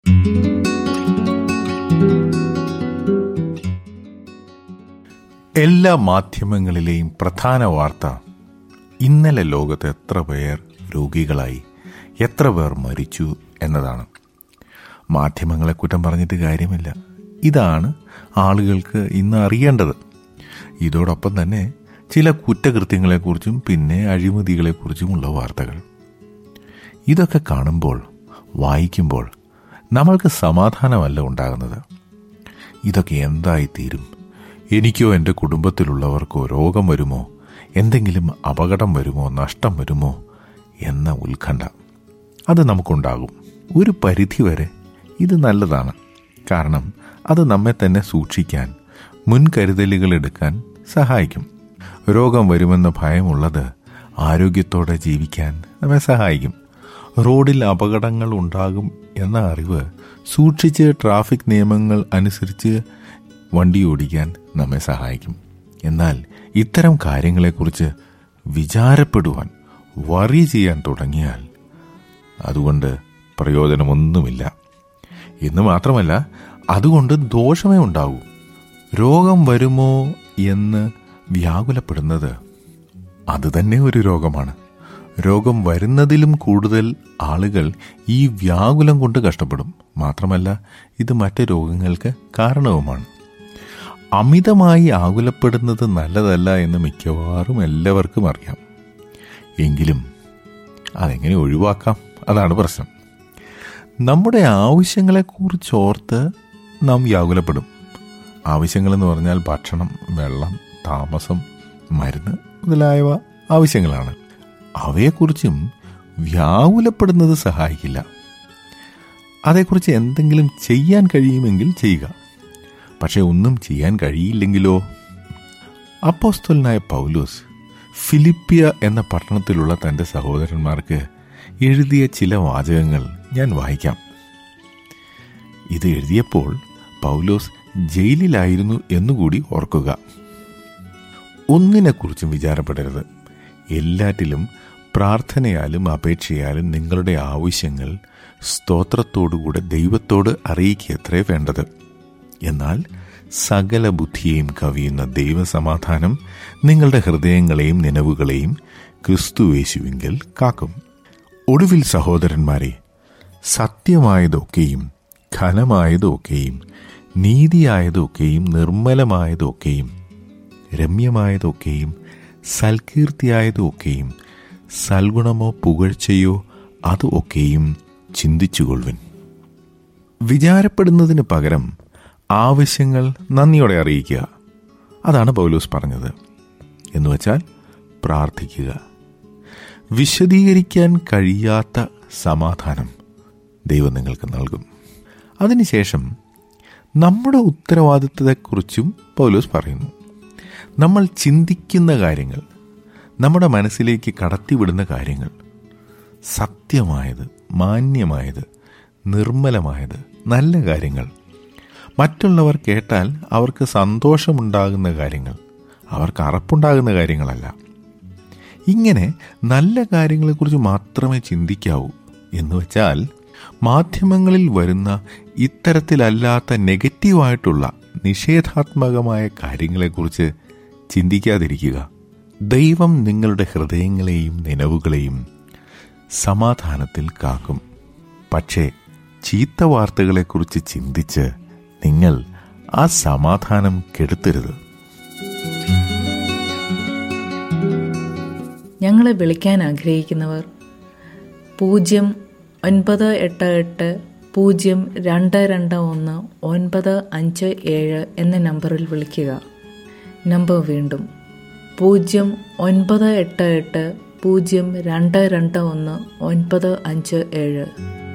എല്ലാ മാധ്യമങ്ങളിലെയും പ്രധാന വാർത്ത ഇന്നലെ ലോകത്ത് എത്ര പേർ രോഗികളായി എത്ര പേർ മരിച്ചു എന്നതാണ് മാധ്യമങ്ങളെ കുറ്റം പറഞ്ഞിട്ട് കാര്യമില്ല ഇതാണ് ആളുകൾക്ക് ഇന്ന് അറിയേണ്ടത് ഇതോടൊപ്പം തന്നെ ചില കുറ്റകൃത്യങ്ങളെക്കുറിച്ചും പിന്നെ അഴിമതികളെക്കുറിച്ചുമുള്ള വാർത്തകൾ ഇതൊക്കെ കാണുമ്പോൾ വായിക്കുമ്പോൾ നമ്മൾക്ക് സമാധാനമല്ല ഉണ്ടാകുന്നത് ഇതൊക്കെ എന്തായിത്തീരും എനിക്കോ എൻ്റെ കുടുംബത്തിലുള്ളവർക്കോ രോഗം വരുമോ എന്തെങ്കിലും അപകടം വരുമോ നഷ്ടം വരുമോ എന്ന ഉത്കണ്ഠ അത് നമുക്കുണ്ടാകും ഒരു പരിധിവരെ ഇത് നല്ലതാണ് കാരണം അത് നമ്മെ തന്നെ സൂക്ഷിക്കാൻ മുൻകരുതലുകൾ എടുക്കാൻ സഹായിക്കും രോഗം വരുമെന്ന ഭയമുള്ളത് ആരോഗ്യത്തോടെ ജീവിക്കാൻ നമ്മെ സഹായിക്കും റോഡിൽ അപകടങ്ങൾ ഉണ്ടാകും എന്ന അറിവ് സൂക്ഷിച്ച് ട്രാഫിക് നിയമങ്ങൾ അനുസരിച്ച് വണ്ടി ഓടിക്കാൻ നമ്മെ സഹായിക്കും എന്നാൽ ഇത്തരം കാര്യങ്ങളെക്കുറിച്ച് വിചാരപ്പെടുവാൻ വറി ചെയ്യാൻ തുടങ്ങിയാൽ അതുകൊണ്ട് പ്രയോജനമൊന്നുമില്ല എന്ന് മാത്രമല്ല അതുകൊണ്ട് ദോഷമേ ഉണ്ടാകൂ രോഗം വരുമോ എന്ന് വ്യാകുലപ്പെടുന്നത് അതുതന്നെ ഒരു രോഗമാണ് രോഗം വരുന്നതിലും കൂടുതൽ ആളുകൾ ഈ വ്യാകുലം കൊണ്ട് കഷ്ടപ്പെടും മാത്രമല്ല ഇത് മറ്റ് രോഗങ്ങൾക്ക് കാരണവുമാണ് അമിതമായി ആകുലപ്പെടുന്നത് നല്ലതല്ല എന്ന് മിക്കവാറും എല്ലാവർക്കും അറിയാം എങ്കിലും അതെങ്ങനെ ഒഴിവാക്കാം അതാണ് പ്രശ്നം നമ്മുടെ ആവശ്യങ്ങളെക്കുറിച്ചോർത്ത് നാം വ്യാകുലപ്പെടും ആവശ്യങ്ങളെന്ന് പറഞ്ഞാൽ ഭക്ഷണം വെള്ളം താമസം മരുന്ന് മുതലായവ ആവശ്യങ്ങളാണ് അവയെക്കുറിച്ചും വ്യാകുലപ്പെടുന്നത് സഹായിക്കില്ല അതേക്കുറിച്ച് എന്തെങ്കിലും ചെയ്യാൻ കഴിയുമെങ്കിൽ ചെയ്യുക പക്ഷെ ഒന്നും ചെയ്യാൻ കഴിയില്ലെങ്കിലോ അപ്പോസ്തലനായ പൗലോസ് ഫിലിപ്പിയ എന്ന പട്ടണത്തിലുള്ള തൻ്റെ സഹോദരന്മാർക്ക് എഴുതിയ ചില വാചകങ്ങൾ ഞാൻ വായിക്കാം ഇത് എഴുതിയപ്പോൾ പൗലോസ് ജയിലിലായിരുന്നു എന്നുകൂടി ഓർക്കുക ഒന്നിനെക്കുറിച്ചും വിചാരപ്പെടരുത് എല്ലാറ്റിലും പ്രാർത്ഥനയാലും അപേക്ഷയാലും നിങ്ങളുടെ ആവശ്യങ്ങൾ സ്തോത്രത്തോടുകൂടെ ദൈവത്തോട് അറിയിക്കത്രേ വേണ്ടത് എന്നാൽ സകല ബുദ്ധിയെയും കവിയുന്ന ദൈവസമാധാനം നിങ്ങളുടെ ഹൃദയങ്ങളെയും നിലവുകളെയും ക്രിസ്തുവേശുവിങ്കൽ കാക്കും ഒടുവിൽ സഹോദരന്മാരെ സത്യമായതൊക്കെയും ഘനമായതൊക്കെയും നീതിയായതൊക്കെയും നിർമ്മലമായതൊക്കെയും രമ്യമായതൊക്കെയും സൽകീർത്തിയായതൊക്കെയും സൽഗുണമോ പുകഴ്ചയോ അത് ഒക്കെയും ചിന്തിച്ചുകൊള്ളുവിൻ വിചാരപ്പെടുന്നതിന് പകരം ആവശ്യങ്ങൾ നന്ദിയോടെ അറിയിക്കുക അതാണ് പൗലൂസ് പറഞ്ഞത് എന്നുവച്ചാൽ പ്രാർത്ഥിക്കുക വിശദീകരിക്കാൻ കഴിയാത്ത സമാധാനം ദൈവം നിങ്ങൾക്ക് നൽകും അതിനുശേഷം നമ്മുടെ ഉത്തരവാദിത്തത്തെക്കുറിച്ചും പൗലോസ് പറയുന്നു നമ്മൾ ചിന്തിക്കുന്ന കാര്യങ്ങൾ നമ്മുടെ മനസ്സിലേക്ക് കടത്തിവിടുന്ന കാര്യങ്ങൾ സത്യമായത് മാന്യമായത് നിർമ്മലമായത് നല്ല കാര്യങ്ങൾ മറ്റുള്ളവർ കേട്ടാൽ അവർക്ക് സന്തോഷമുണ്ടാകുന്ന കാര്യങ്ങൾ അവർക്ക് അറപ്പുണ്ടാകുന്ന കാര്യങ്ങളല്ല ഇങ്ങനെ നല്ല കാര്യങ്ങളെക്കുറിച്ച് മാത്രമേ ചിന്തിക്കാവൂ എന്ന് വെച്ചാൽ മാധ്യമങ്ങളിൽ വരുന്ന ഇത്തരത്തിലല്ലാത്ത നെഗറ്റീവായിട്ടുള്ള നിഷേധാത്മകമായ കാര്യങ്ങളെക്കുറിച്ച് ചിന്തിക്കാതിരിക്കുക ദൈവം നിങ്ങളുടെ ഹൃദയങ്ങളെയും നിലവുകളെയും സമാധാനത്തിൽ കാക്കും പക്ഷേ ചീത്ത വാർത്തകളെക്കുറിച്ച് ചിന്തിച്ച് നിങ്ങൾ ആ സമാധാനം കെടുത്തരുത് ഞങ്ങളെ വിളിക്കാൻ ആഗ്രഹിക്കുന്നവർ പൂജ്യം ഒൻപത് എട്ട് എട്ട് പൂജ്യം രണ്ട് രണ്ട് ഒന്ന് ഒൻപത് അഞ്ച് ഏഴ് എന്ന നമ്പറിൽ വിളിക്കുക നമ്പർ വീണ്ടും പൂജ്യം ഒൻപത് എട്ട് എട്ട് പൂജ്യം രണ്ട് രണ്ട് ഒന്ന് ഒൻപത് അഞ്ച് ഏഴ്